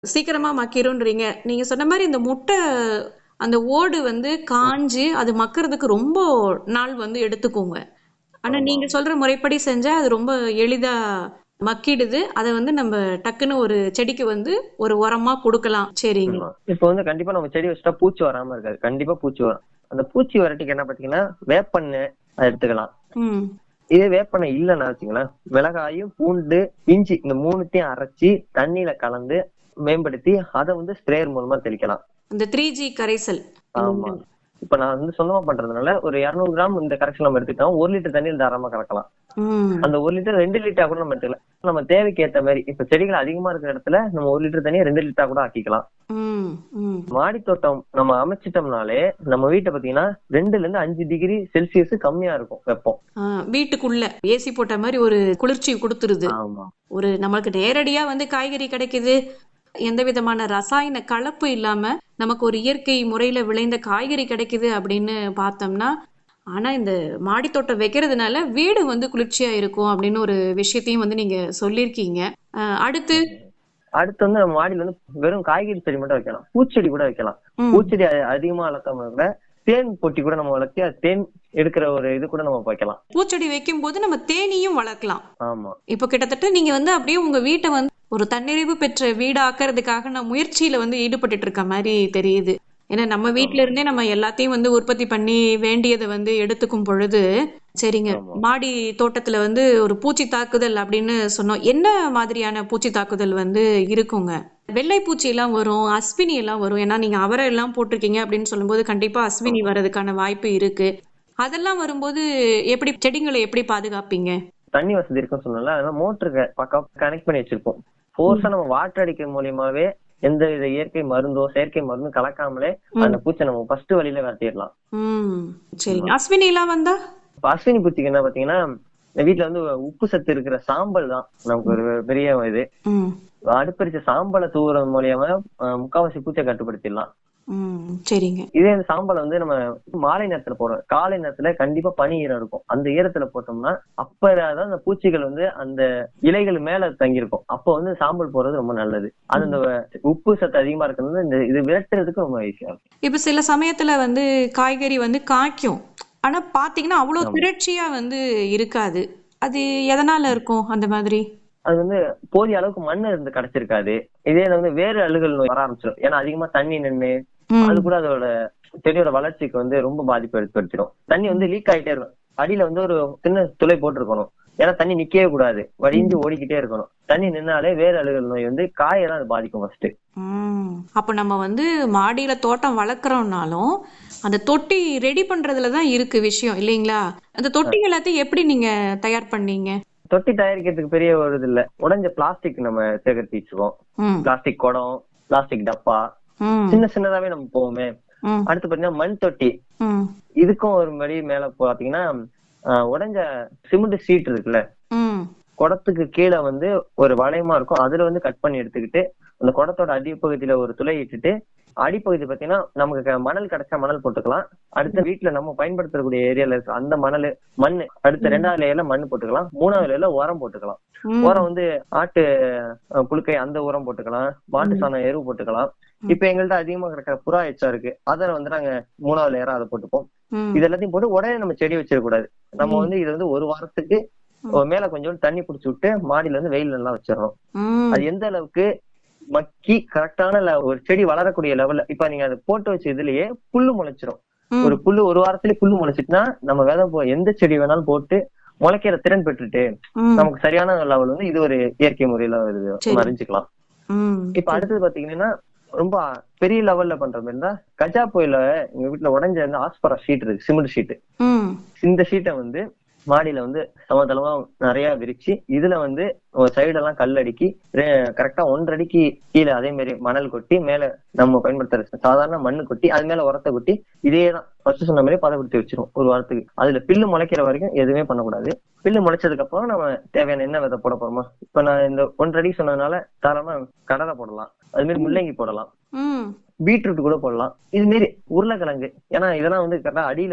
சீக்கிரமா மக்கிரும்ன்றீங்க நீங்க சொன்ன மாதிரி இந்த முட்டை அந்த ஓடு வந்து காஞ்சு அது மக்கறதுக்கு ரொம்ப நாள் வந்து எடுத்துக்கோங்க ஆனா நீங்க சொல்ற முறைப்படி செஞ்சா அது ரொம்ப எளிதா மக்கிடுது அதை வந்து நம்ம டக்குன்னு ஒரு செடிக்கு வந்து ஒரு உரமா கொடுக்கலாம் சரிங்க ஆமா. இப்ப வந்து கண்டிப்பா நம்ம செடி வச்சுட்டா பூச்சி வராம இருக்காது கண்டிப்பா பூச்சி வரும் அந்த பூச்சி வரட்டிக்கு என்ன பாத்தீங்கன்னா வேப்பெண்ணெய் அதை எடுத்துக்கலாம் ம் இதே வேப்பெண்ணெய் இல்லைன்னா வச்சுங்களேன் மிளகாயும் பூண்டு இஞ்சி இந்த மூணுத்தையும் அரைச்சி தண்ணியில கலந்து மேம்படுத்தி அதை வந்து ஸ்ப்ரேயர் மூலமா தெளிக்கலாம் இந்த த்ரீ ஜி கரைசல் ஆமா இப்ப நான் வந்து சொந்தமா பண்றதுனால ஒரு 200 கிராம் இந்த கரெக்ஷன் நம்ம எடுத்துக்கிட்டோம் ஒரு லிட்டர் தண்ணியில் தாராளமா கலக்கலாம் ம் அந்த ஒரு லிட்டர் ரெண்டு லிட்டர் கூட நம்ம எடுத்துக்கலாம் நம்ம தேவைக்கு ஏத்த மாதிரி இப்ப செடிகள் அதிகமா இருக்கிற இடத்துல நம்ம ஒரு லிட்டர் தண்ணியை ரெண்டு லிட்டரா கூட ஆக்கிக்கலாம் ம் ம் மாடி தோட்டம் நம்ம அமைச்சிட்டோம்னாலே நம்ம வீட்டை பாத்தீங்கன்னா ரெண்டுல இருந்து அஞ்சு டிகிரி செல்சியஸ் கம்மியா இருக்கும் வெப்பம் ஆ, வீட்டுக்குள்ள ஏசி போட்ட மாதிரி ஒரு குளிர்ச்சி கொடுத்துருது ஆமா ஒரு நம்மளுக்கு நேரடியா வந்து காய்கறி கிடைக்குது எந்த விதமான ரசாயன கலப்பு இல்லாம நமக்கு ஒரு இயற்கை முறையில விளைந்த காய்கறி கிடைக்குது அப்படின்னு பார்த்தோம்னா ஆனா இந்த மாடித்தோட்டம் வைக்கிறதுனால வீடு வந்து குளிர்ச்சியா இருக்கும் அப்படின்னு ஒரு விஷயத்தையும் வந்து நீங்க சொல்லியிருக்கீங்க அஹ் அடுத்து அடுத்து வந்து நம்ம மாடியில வந்து வெறும் காய்கறி செடி மட்டும் வைக்கலாம் பூச்செடி கூட வைக்கலாம் ம், பூச்செடி அ- அதிகமா வளர்க்காம கூட தேன் பொட்டி கூட நம்ம வளர்த்தி அது தேன் எடுக்கிற ஒரு இது கூட நம்ம வைக்கலாம் பூச்செடி வைக்கும் போது நம்ம தேனியும் வளர்க்கலாம் ஆமா இப்போ கிட்டத்தட்ட நீங்க வந்து அப்படியே உங்க வீட்டை வந்து ஒரு தன்னிறைவு பெற்ற வீடாக்குறதுக்காக நான் முயற்சியில வந்து ஈடுபட்டுட்டு இருக்க மாதிரி தெரியுது ஏன்னா நம்ம வீட்ல இருந்தே நம்ம எல்லாத்தையும் வந்து உற்பத்தி பண்ணி வேண்டியதை வந்து எடுத்துக்கும் பொழுது சரிங்க ஆமா. மாடி தோட்டத்துல வந்து ஒரு பூச்சி தாக்குதல் அப்படின்னு சொன்னோம் என்ன மாதிரியான பூச்சி தாக்குதல் வந்து இருக்குங்க வெள்ளை பூச்சி எல்லாம் வரும் அஸ்வினி எல்லாம் வரும் ஏன்னா நீங்க அவரை எல்லாம் போட்டிருக்கீங்க அப்படின்னு சொல்லும்போது கண்டிப்பா அஸ்வினி வர்றதுக்கான வாய்ப்பு இருக்கு அதெல்லாம் வரும்போது எப்படி செடிங்களை எப்படி பாதுகாப்பீங்க தண்ணி வசதி இருக்குன்னு சொன்னல அதனால மோட்டருக்கு பக்கம் கனெக்ட் பண்ணி வச்சிருப்போம் ஃபோர்ஸா நம்ம வாட்டர் அடிக்கிற மூலியமாவே எந்த வித இயற்கை மருந்தோ செயற்கை மருந்தும் கலக்காமலே அந்த பூச்சை நம்ம ஃபர்ஸ்ட் வழியில விரட்டிடலாம் ம் சரிங்க அஸ்வினி எல்லாம் வந்தா இப்ப அஸ்வினி பூச்சிக்கு என்ன பாத்தீங்கன்னா இந்த வீட்டுல வந்து உப்பு சத்து இருக்கிற சாம்பல் தான் நமக்கு ஒரு பெரிய இது ம் அடுப்பரிச்ச சாம்பலை தூவுறது மூலியமா அஹ், முக்காவாசி பூச்சை கட்டுப்படுத்திடலாம் ம் சரிங்க இதே இந்த சாம்பலை வந்து நம்ம மாலை நேரத்துல போடுறோம் காலை நேரத்துல கண்டிப்பா பனி ஈரம் இருக்கும் அந்த ஈரத்துல போட்டோம்னா அப்பதான் அந்த பூச்சிகள் வந்து அந்த இலைகள் மேல தங்கியிருக்கும் அப்போ வந்து சாம்பல் போடுறது ரொம்ப நல்லது அது இந்த உப்பு சத்து அதிகமா இருக்கிறது இந்த இது விரட்டுறதுக்கு ரொம்ப ஈஸியா இருக்கும் இப்ப சில சமயத்துல வந்து காய்கறி வந்து காய்க்கும் ஆனா பாத்தீங்கன்னா அவ்வளவு திரட்சியா வந்து இருக்காது அது எதனால இருக்கும் அந்த மாதிரி அது வந்து போதிய அளவுக்கு மண் இருந்து கிடைச்சிருக்காது இதே இது வந்து வேறு அழுகல் நோய் வர ஆரம்பிச்சிடும் ஏன்னா அதிகமா தண்ணி நின்னு ம், அது கூட அதோட செடியோட வளர்ச்சிக்கு வந்து ரொம்ப பாதிப்பு ஏற்படுத்திடும் தண்ணி வந்து லீக் ஆயிட்டே இருக்கும் அடியில வந்து ஒரு சின்ன துளை போட்டிருக்கணும் ஏன்னா தண்ணி நிக்கவே கூடாது வடிஞ்சு ஓடிக்கிட்டே இருக்கணும் தண்ணி நின்னாலே வேறு அழுகல் நோய் வந்து காயெல்லாம் அது பாதிக்கும் ஃபர்ஸ்ட் ம். அப்ப நம்ம வந்து மாடியில தோட்டம் வளர்க்குறோம்னாலும் அந்த தொட்டி ரெடி பண்றதுல தான் இருக்கு விஷயம் இல்லைங்களா அந்த தொட்டி எல்லாத்தையும் எப்படி நீங்க தயார் பண்ணீங்க தொட்டி தயாரிக்கிறதுக்கு பெரிய ஒரு இது இல்ல உடைஞ்ச பிளாஸ்டிக் நம்ம சேகரித்து வச்சுக்குவோம் ம் பிளாஸ்டிக் குடம் பிளாஸ்டிக் டப்பா ம் சின்ன சின்னதாவே நம்ம போவோமே ம் அடுத்து பாத்தீங்கன்னா மண் தொட்டி ம் இதுக்கும் ஒரு மடி மேல பாத்தீங்கன்னா ஆஹ், உடைஞ்ச சிமெண்ட் சீட் இருக்குல்ல ம் குடத்துக்கு கீழே வந்து ஒரு வளையமா இருக்கும் அதுல வந்து கட் பண்ணி எடுத்துக்கிட்டு அந்த குடத்தோட அடிப்பகுதியில ஒரு துளை இட்டுட்டு அடிப்பகுதி பாத்தீங்கன்னா நமக்கு க- மணல் கிடைச்சா மணல் போட்டுக்கலாம் அடுத்த வீட்டுல நம்ம பயன்படுத்தக்கூடிய ஏரியால இருக்க அந்த மணல் மண் அடுத்த ரெண்டாவது லேயர்ல மண் போட்டுக்கலாம் மூணாவது லேயர்ல உரம் போட்டுக்கலாம் ம். உரம் வந்து ஆட்டு அஹ், புழுக்கை அந்த உரம் போட்டுக்கலாம் மாட்டு சாணம் எருவு போட்டுக்கலாம் இப்ப எங்கள்ட்ட அதிகமா கிடக்கிற புறா எச்சா இருக்கு அதை வந்து நாங்க மூணாவது லேயரா அதை போட்டுப்போம் ம். இது எல்லாத்தையும் போட்டு உடனே நம்ம செடி வச்சிடக் கூடாது நம்ம வந்து இது வந்து ஒரு வாரத்துக்கு மேல கொஞ்சம் தண்ணி புடிச்சு விட்டு மாடியில இருந்து வெயில் நல்லா வச்சிடணும் ம். அது எந்த அளவுக்கு மக்கி கரெக்டான ஒரு செடி வளரக்கூடிய லெவல்ல இப்ப நீங்க அதை போட்டு வச்ச இதுலயே புல்லு முளைச்சிரும் ம். ஒரு புல்லு ஒரு வாரத்திலேயே புல்லு முளைச்சிட்டுனா நம்ம விதை போ- எந்த செடி வேணாலும் போட்டு முளைக்கிற திறன் பெற்றுட்டு ம். நமக்கு சரியான லெவல் வந்து இது ஒரு இயற்கை முறையில வருது சரி. அறிஞ்சுக்கலாம் ம். இப்ப அடுத்தது பாத்தீங்கன்னா ரொம்ப பெரிய லெவல்ல பண்ற மாதிரி இருந்தா கஜா புயல எங்க வீட்டுல உடஞ்ச வந்து ஆஸ்பரா ஷீட் இருக்கு சிமெண்ட் ஷீட் ம். இந்த ஷீட்டை வந்து மாடியில வந்து சமதளமா நிறைய விரிச்சு இதுல வந்து ஒரு சைடெல்லாம் கல் அடுக்கி கரெக்டா ஒன்றரை அடிக்கு கீழே அதே மாதிரி மணல் கொட்டி மேல நம்ம பயன்படுத்துற சாதாரண மண்ணு கொட்டி அது மேல உரத்தை கொட்டி இதே தான் ஃபர்ஸ்ட் சொன்ன மாதிரி பதப்படுத்தி வச்சிரும் ஒரு வாரத்துக்கு அதுல பில்லு முளைக்கிற வரைக்கும் எதுவுமே பண்ணக்கூடாது பில்லு முளைச்சதுக்கு அப்புறம் நம்ம தேவையான என்ன விதை போட போறோமோ இப்ப நான் இந்த ஒன்றரை அடி சொன்னதுனால தாராளமா கடலை போடலாம் அது மாதிரி முள்ளங்கி போடலாம் ம். பீட்ரூட் கூட போடலாம் இது மாரி உருளைக்கிழங்கு ஏன்னா இதெல்லாம் வந்து கரெக்டா அடியில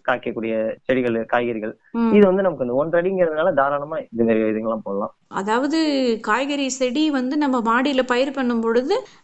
காய்க்கக்கூடிய செடிகள் காய்கறிகள் ம். இது வந்து நமக்கு இந்த ஒன்றரை அடிங்கிறதுனால தாராளமா இது மாதிரி இதுங்கெல்லாம் போடலாம் அதாவது காய்கறி செடி வந்து நம்ம மாடியில பயிர் பண்ணும் பொழுது